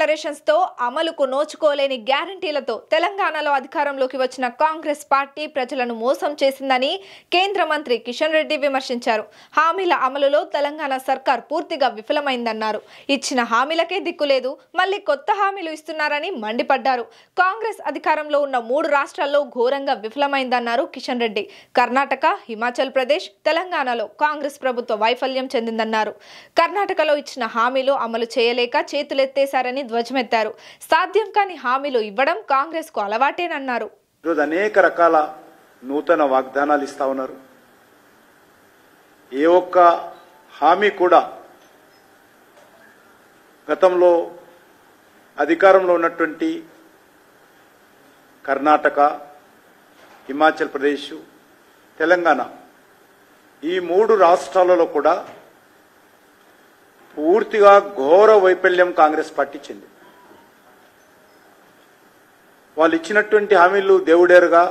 declarations తో అమలుకు నోచుకోలేని గ్యారంటీలతో తెలంగాణలో అధికారంలోకి వచ్చిన కాంగ్రెస్ పార్టీ ప్రజలను మోసం చేసిందని కేంద్ర మంత్రి కిషన్ రెడ్డి విమర్శించారు హామీల అమలులో తెలంగాణ సర్కార్ పూర్తిగా విఫలమైందన్నారు ఇచ్చిన హామీలకే దిక్కులేదు మళ్ళీ కొత్త హామీలు ఇస్తున్నారని మండిపడ్డారు కాంగ్రెస్ అధికారంలో ఉన్న మూడు రాష్ట్రాల్లో ఘోరంగా విఫలమైందన్నారు కిషన్ రెడ్డి కర్ణాటక హిమాచల్ ప్రదేశ్ తెలంగాణలో కాంగ్రెస్ ప్రభుత్వ వైఫల్యం చెందిందన్నారు కర్ణాటకలో ఇచ్చిన హామీలు అమలు చేయలేక చేతులెత్తేశారని ధ్వజమెత్తారు సాధ్యం కాని హామీలు ఇవ్వడం కాంగ్రెస్ కు అలవాటేనన్నారు ఈరోజు అనేక రకాల నూతన వాగ్దానాలు ఇస్తా ఉన్నారు ఏ ఒక్క హామీ కూడా గతంలో అధికారంలో ఉన్నటువంటి కర్ణాటక హిమాచల్ ప్రదేశ్ తెలంగాణ ఈ మూడు రాష్ట్రాలలో కూడా పూర్తిగా ఘోర వైఫల్యం కాంగ్రెస్ పార్టీ చెందింది వాళ్ళు ఇచ్చినటువంటి హామీలు దేవుడేరుగా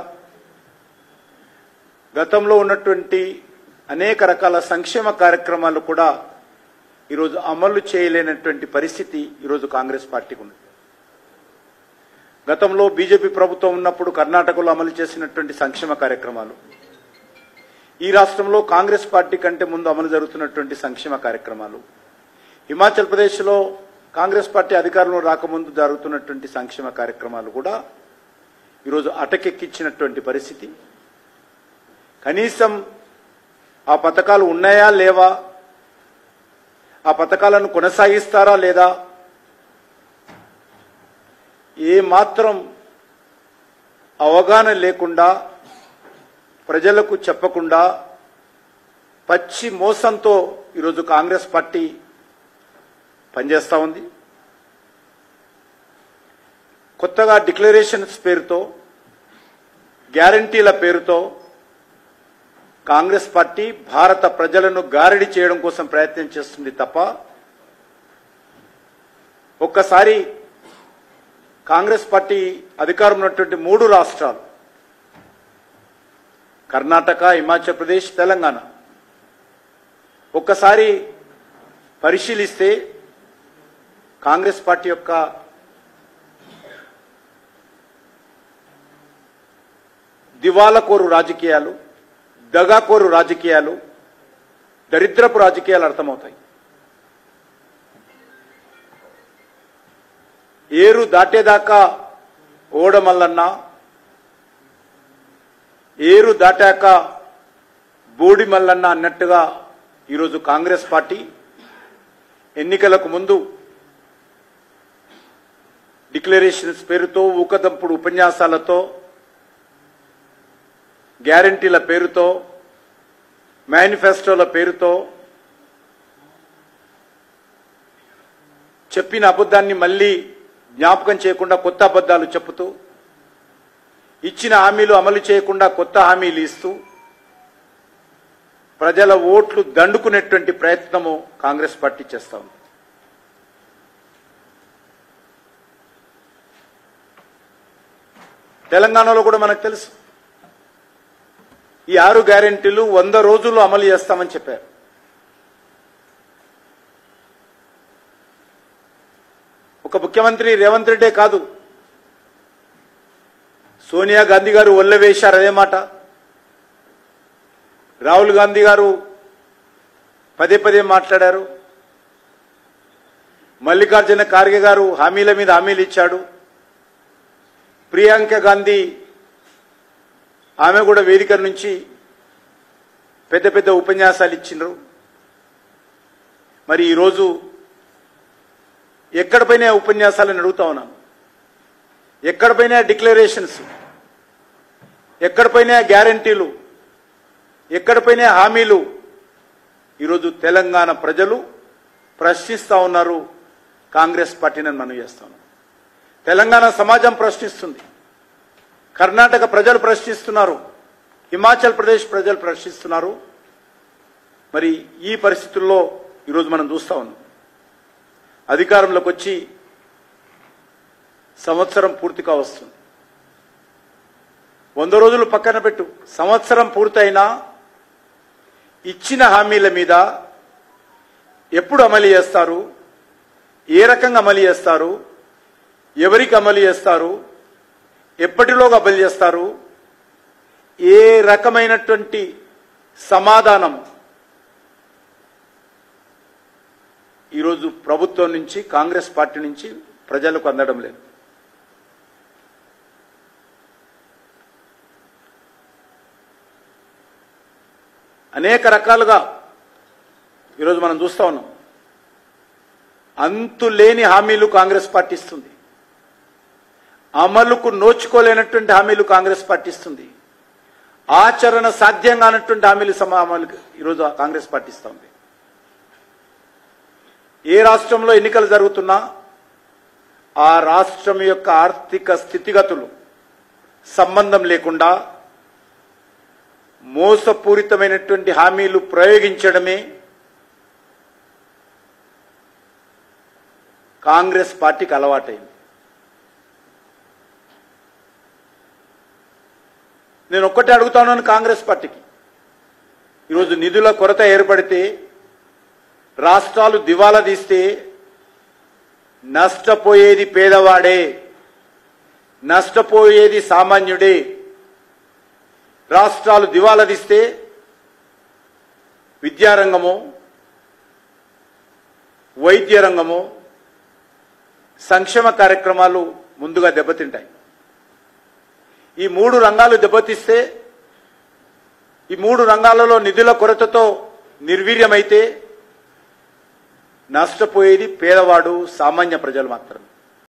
గతంలో ఉన్నటువంటి అనేక రకాల సంక్షేమ కార్యక్రమాలు కూడా ఈరోజు అమలు చేయలేనటువంటి పరిస్థితి ఈరోజు కాంగ్రెస్ పార్టీకి ఉంది గతంలో బీజేపీ ప్రభుత్వం ఉన్నప్పుడు కర్ణాటకలో అమలు చేసినటువంటి సంక్షేమ కార్యక్రమాలు ఈ రాష్ట్రంలో కాంగ్రెస్ పార్టీ కంటే ముందు అమలు జరుగుతున్నటువంటి సంక్షేమ కార్యక్రమాలు హిమాచల్ ప్రదేశ్లో కాంగ్రెస్ పార్టీ అధికారంలో రాకముందు జరుగుతున్నటువంటి సంక్షేమ కార్యక్రమాలు కూడా ఈరోజు అటకెక్కించినటువంటి పరిస్థితి కనీసం ఆ పథకాలు ఉన్నాయా లేవా ఆ పథకాలను కొనసాగిస్తారా లేదా ఏ మాత్రం అవగాహన లేకుండా ప్రజలకు చెప్పకుండా పచ్చి మోసంతో ఈరోజు కాంగ్రెస్ పార్టీ పనిచేస్తా ఉంది కొత్తగా డిక్లరేషన్స్ పేరుతో గ్యారంటీల పేరుతో కాంగ్రెస్ పార్టీ భారత ప్రజలను గారడి చేయడం కోసం ప్రయత్నం చేస్తుంది తప్ప ఒక్కసారి కాంగ్రెస్ పార్టీ అధికారం ఉన్నటువంటి మూడు రాష్ట్రాలు కర్ణాటక హిమాచల్ ప్రదేశ్ తెలంగాణ ఒక్కసారి పరిశీలిస్తే కాంగ్రెస్ పార్టీ యొక్క దివాలకోరు రాజకీయాలు దగాకోరు రాజకీయాలు దరిద్రపు రాజకీయాలు అర్థమవుతాయి ఏరు దాటేదాకా ఓడమల్లన్నా ఏరు దాటాక బూడి మల్లన్న అన్నట్టుగా ఈరోజు కాంగ్రెస్ పార్టీ ఎన్నికలకు ముందు డిక్లరేషన్స్ పేరుతో ఊకదంపుడు ఉపన్యాసాలతో గ్యారంటీల పేరుతో మేనిఫెస్టోల పేరుతో చెప్పిన అబద్ధాన్ని మళ్ళీ జ్ఞాపకం చేయకుండా కొత్త అబద్ధాలు చెప్పుతూ ఇచ్చిన హామీలు అమలు చేయకుండా కొత్త హామీలు ఇస్తూ ప్రజల ఓట్లు దండుకునేటువంటి ప్రయత్నము కాంగ్రెస్ పార్టీ చేస్తా ఉంది తెలంగాణలో కూడా మనకు తెలుసు ఈ ఆరు గ్యారెంటీలు వంద రోజుల్లో అమలు చేస్తామని చెప్పారు ఒక ముఖ్యమంత్రి రేవంత్ రెడ్డే కాదు సోనియా గాంధీ గారు ఒళ్ళ వేశారు అదే మాట రాహుల్ గాంధీ గారు పదే పదే మాట్లాడారు మల్లికార్జున ఖార్గే గారు హామీల మీద హామీలు ఇచ్చాడు ప్రియాంక గాంధీ ఆమె కూడా వేదిక నుంచి పెద్ద పెద్ద ఉపన్యాసాలు ఇచ్చినారు మరి ఈరోజు ఎక్కడిపైన ఉపన్యాసాలను అడుగుతా ఉన్నాను ఎక్కడిపైన డిక్లరేషన్స్ ఎక్కడిపైన గ్యారంటీలు ఎక్కడిపైన హామీలు ఈరోజు తెలంగాణ ప్రజలు ప్రశ్నిస్తా ఉన్నారు కాంగ్రెస్ పార్టీని మనం చేస్తాను తెలంగాణ సమాజం ప్రశ్నిస్తుంది కర్ణాటక ప్రజలు ప్రశ్నిస్తున్నారు హిమాచల్ ప్రదేశ్ ప్రజలు ప్రశ్నిస్తున్నారు మరి ఈ పరిస్థితుల్లో ఈరోజు మనం చూస్తా ఉన్నాం అధికారంలోకి వచ్చి సంవత్సరం పూర్తిగా వస్తుంది వంద రోజులు పక్కన పెట్టు సంవత్సరం పూర్తయినా ఇచ్చిన హామీల మీద ఎప్పుడు అమలు చేస్తారు ఏ రకంగా అమలు చేస్తారు ఎవరికి అమలు చేస్తారు ఎప్పటిలోగా అమలు చేస్తారు ఏ రకమైనటువంటి సమాధానం ఈరోజు ప్రభుత్వం నుంచి కాంగ్రెస్ పార్టీ నుంచి ప్రజలకు అందడం లేదు అనేక రకాలుగా ఈరోజు మనం చూస్తా ఉన్నాం అంతులేని హామీలు కాంగ్రెస్ పార్టీ ఇస్తుంది అమలుకు నోచుకోలేనటువంటి హామీలు కాంగ్రెస్ పార్టీ ఇస్తుంది ఆచరణ సాధ్యం కానటువంటి హామీలు సమ అమలు ఈరోజు కాంగ్రెస్ పార్టీ ఇస్తా ఉంది ఏ రాష్ట్రంలో ఎన్నికలు జరుగుతున్నా ఆ రాష్ట్రం యొక్క ఆర్థిక స్థితిగతులు సంబంధం లేకుండా మోసపూరితమైనటువంటి హామీలు ప్రయోగించడమే కాంగ్రెస్ పార్టీకి అలవాటైంది నేను ఒక్కటే అడుగుతాను కాంగ్రెస్ పార్టీకి ఈరోజు నిధుల కొరత ఏర్పడితే రాష్ట్రాలు దివాలా తీస్తే నష్టపోయేది పేదవాడే నష్టపోయేది సామాన్యుడే రాష్ట్రాలు దివాలా తీస్తే విద్యారంగము వైద్య రంగము సంక్షేమ కార్యక్రమాలు ముందుగా దెబ్బతింటాయి ఈ మూడు రంగాలు దెబ్బతీస్తే ఈ మూడు రంగాలలో నిధుల కొరతతో నిర్వీర్యమైతే నష్టపోయేది పేదవాడు సామాన్య ప్రజలు మాత్రమే